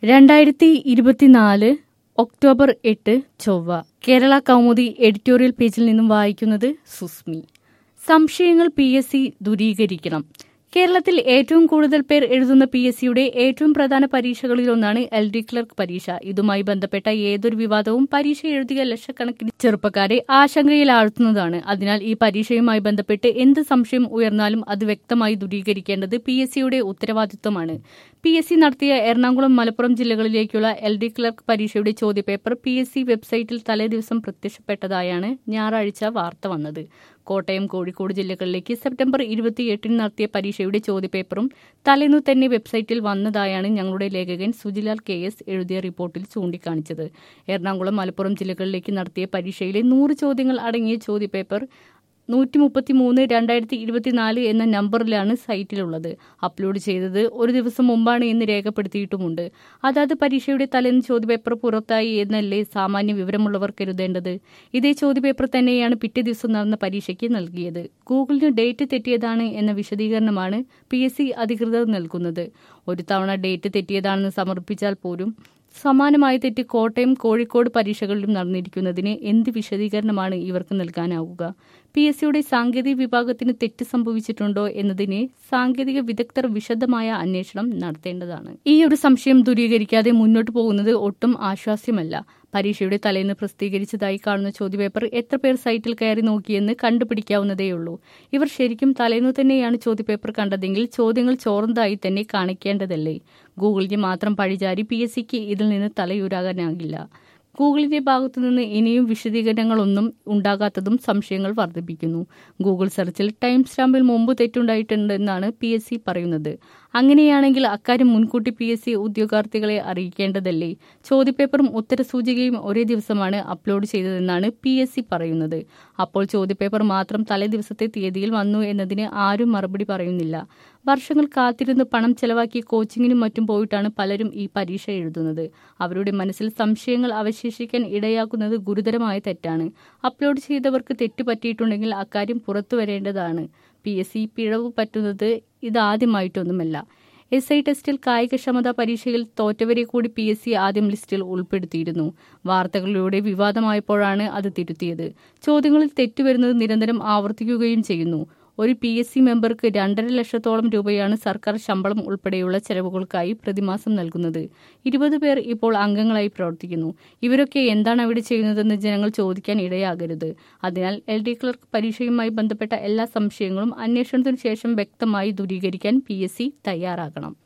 രണ്ടായിരത്തി ഇരുപത്തിനാല് ഒക്ടോബർ എട്ട് ചൊവ്വ കേരള കൗമുദി എഡിറ്റോറിയൽ പേജിൽ നിന്നും വായിക്കുന്നത് സുസ്മി സംശയങ്ങൾ പി എസ് സി ദൂരീകരിക്കണം കേരളത്തിൽ ഏറ്റവും കൂടുതൽ പേർ എഴുതുന്ന പി എസ് സിയുടെ ഏറ്റവും പ്രധാന പരീക്ഷകളിലൊന്നാണ് എൽ ഡി ക്ലർക്ക് പരീക്ഷ ഇതുമായി ബന്ധപ്പെട്ട ഏതൊരു വിവാദവും പരീക്ഷ എഴുതിയ ലക്ഷക്കണക്കിന് ചെറുപ്പക്കാരെ ആശങ്കയിലാഴ്ത്തുന്നതാണ് അതിനാൽ ഈ പരീക്ഷയുമായി ബന്ധപ്പെട്ട് എന്ത് സംശയം ഉയർന്നാലും അത് വ്യക്തമായി ദൂരീകരിക്കേണ്ടത് പി എസ് സിയുടെ ഉത്തരവാദിത്വമാണ് പി എസ് സി നടത്തിയ എറണാകുളം മലപ്പുറം ജില്ലകളിലേക്കുള്ള എൽ ഡി ക്ലർക്ക് പരീക്ഷയുടെ ചോദ്യപേപ്പർ പി എസ് സി വെബ്സൈറ്റിൽ തലേദിവസം പ്രത്യക്ഷപ്പെട്ടതായാണ് ഞായറാഴ്ച വാർത്ത വന്നത് കോട്ടയം കോഴിക്കോട് ജില്ലകളിലേക്ക് സെപ്റ്റംബർ ഇരുപത്തിയെട്ടിന് നടത്തിയ പരീക്ഷയുടെ ചോദ്യപേപ്പറും തലേന്നു തന്നെ വെബ്സൈറ്റിൽ വന്നതായാണ് ഞങ്ങളുടെ ലേഖകൻ സുജിലാൽ കെ എസ് എഴുതിയ റിപ്പോർട്ടിൽ ചൂണ്ടിക്കാണിച്ചത് എറണാകുളം മലപ്പുറം ജില്ലകളിലേക്ക് നടത്തിയ പരീക്ഷയിലെ നൂറ് ചോദ്യങ്ങൾ അടങ്ങിയ ചോദ്യപേപ്പർ നൂറ്റി മുപ്പത്തി മൂന്ന് രണ്ടായിരത്തി ഇരുപത്തിനാല് എന്ന നമ്പറിലാണ് സൈറ്റിലുള്ളത് അപ്ലോഡ് ചെയ്തത് ഒരു ദിവസം മുമ്പാണ് എന്ന് രേഖപ്പെടുത്തിയിട്ടുമുണ്ട് അതാത് പരീക്ഷയുടെ തലേന്ന് ചോദ്യപേപ്പർ പുറത്തായി എന്നല്ലേ സാമാന്യ വിവരമുള്ളവർ കരുതേണ്ടത് ഇതേ ചോദ്യപേപ്പർ തന്നെയാണ് പിറ്റേ ദിവസം നടന്ന പരീക്ഷയ്ക്ക് നൽകിയത് ഗൂഗിളിന് ഡേറ്റ് തെറ്റിയതാണ് എന്ന വിശദീകരണമാണ് പി എസ് സി അധികൃതർ നൽകുന്നത് ഒരു തവണ ഡേറ്റ് തെറ്റിയതാണെന്ന് സമർപ്പിച്ചാൽ പോലും സമാനമായ തെറ്റ് കോട്ടയം കോഴിക്കോട് പരീക്ഷകളിലും നടന്നിരിക്കുന്നതിന് എന്ത് വിശദീകരണമാണ് ഇവർക്ക് നൽകാനാവുക പി എസ് സിയുടെ സാങ്കേതിക വിഭാഗത്തിന് തെറ്റ് സംഭവിച്ചിട്ടുണ്ടോ എന്നതിന് സാങ്കേതിക വിദഗ്ധർ വിശദമായ അന്വേഷണം നടത്തേണ്ടതാണ് ഈ ഒരു സംശയം ദൂരീകരിക്കാതെ മുന്നോട്ട് പോകുന്നത് ഒട്ടും ആശ്വാസ്യമല്ല പരീക്ഷയുടെ തലേന്ന് പ്രസിദ്ധീകരിച്ചതായി കാണുന്ന ചോദ്യപേപ്പർ എത്ര പേർ സൈറ്റിൽ കയറി നോക്കിയെന്ന് കണ്ടുപിടിക്കാവുന്നതേയുള്ളൂ ഇവർ ശരിക്കും തലേന്ന് തന്നെയാണ് ചോദ്യപേപ്പർ കണ്ടതെങ്കിൽ ചോദ്യങ്ങൾ ചോർന്നതായി തന്നെ കാണിക്കേണ്ടതല്ലേ ഗൂഗിളിന് മാത്രം പഴിചാരി പി എസ് സിക്ക് ഇതിൽ നിന്ന് തലയൂരാകാനാകില്ല ഗൂഗിളിന്റെ ഭാഗത്തു നിന്ന് ഇനിയും വിശദീകരണങ്ങളൊന്നും ഉണ്ടാകാത്തതും സംശയങ്ങൾ വർദ്ധിപ്പിക്കുന്നു ഗൂഗിൾ സെർച്ചിൽ ടൈം സ്റ്റാമ്പിൽ മുമ്പ് തെറ്റുണ്ടായിട്ടുണ്ടെന്നാണ് പി എസ് സി പറയുന്നത് അങ്ങനെയാണെങ്കിൽ അക്കാര്യം മുൻകൂട്ടി പി എസ് സി ഉദ്യോഗാർത്ഥികളെ അറിയിക്കേണ്ടതല്ലേ ചോദ്യപേപ്പറും ഉത്തരസൂചികയും ഒരേ ദിവസമാണ് അപ്ലോഡ് ചെയ്തതെന്നാണ് പി എസ് സി പറയുന്നത് അപ്പോൾ ചോദ്യപേപ്പർ മാത്രം തലേ ദിവസത്തെ തീയതിയിൽ വന്നു എന്നതിന് ആരും മറുപടി പറയുന്നില്ല വർഷങ്ങൾ കാത്തിരുന്ന് പണം ചെലവാക്കി കോച്ചിങ്ങിനും മറ്റും പോയിട്ടാണ് പലരും ഈ പരീക്ഷ എഴുതുന്നത് അവരുടെ മനസ്സിൽ സംശയങ്ങൾ അവശേഷിക്കാൻ ഇടയാക്കുന്നത് ഗുരുതരമായ തെറ്റാണ് അപ്ലോഡ് ചെയ്തവർക്ക് തെറ്റ് പറ്റിയിട്ടുണ്ടെങ്കിൽ അക്കാര്യം പുറത്തു വരേണ്ടതാണ് പി എസ് സി പിഴവ് പറ്റുന്നത് ഇതാദ്യമായിട്ടൊന്നുമല്ല എസ് ഐ ടെസ്റ്റിൽ കായികക്ഷമതാ പരീക്ഷയിൽ തോറ്റവരെ കൂടി പി എസ് സി ആദ്യം ലിസ്റ്റിൽ ഉൾപ്പെടുത്തിയിരുന്നു വാർത്തകളിലൂടെ വിവാദമായപ്പോഴാണ് അത് തിരുത്തിയത് ചോദ്യങ്ങളിൽ തെറ്റുവരുന്നത് നിരന്തരം ആവർത്തിക്കുകയും ചെയ്യുന്നു ഒരു പി എസ് സി മെമ്പർക്ക് രണ്ടര ലക്ഷത്തോളം രൂപയാണ് സർക്കാർ ശമ്പളം ഉൾപ്പെടെയുള്ള ചെലവുകൾക്കായി പ്രതിമാസം നൽകുന്നത് ഇരുപത് പേർ ഇപ്പോൾ അംഗങ്ങളായി പ്രവർത്തിക്കുന്നു ഇവരൊക്കെ എന്താണ് അവിടെ ചെയ്യുന്നതെന്ന് ജനങ്ങൾ ചോദിക്കാൻ ഇടയാകരുത് അതിനാൽ എൽ ഡി ക്ലർക്ക് പരീക്ഷയുമായി ബന്ധപ്പെട്ട എല്ലാ സംശയങ്ങളും അന്വേഷണത്തിനു ശേഷം വ്യക്തമായി ദൂരീകരിക്കാൻ പി തയ്യാറാകണം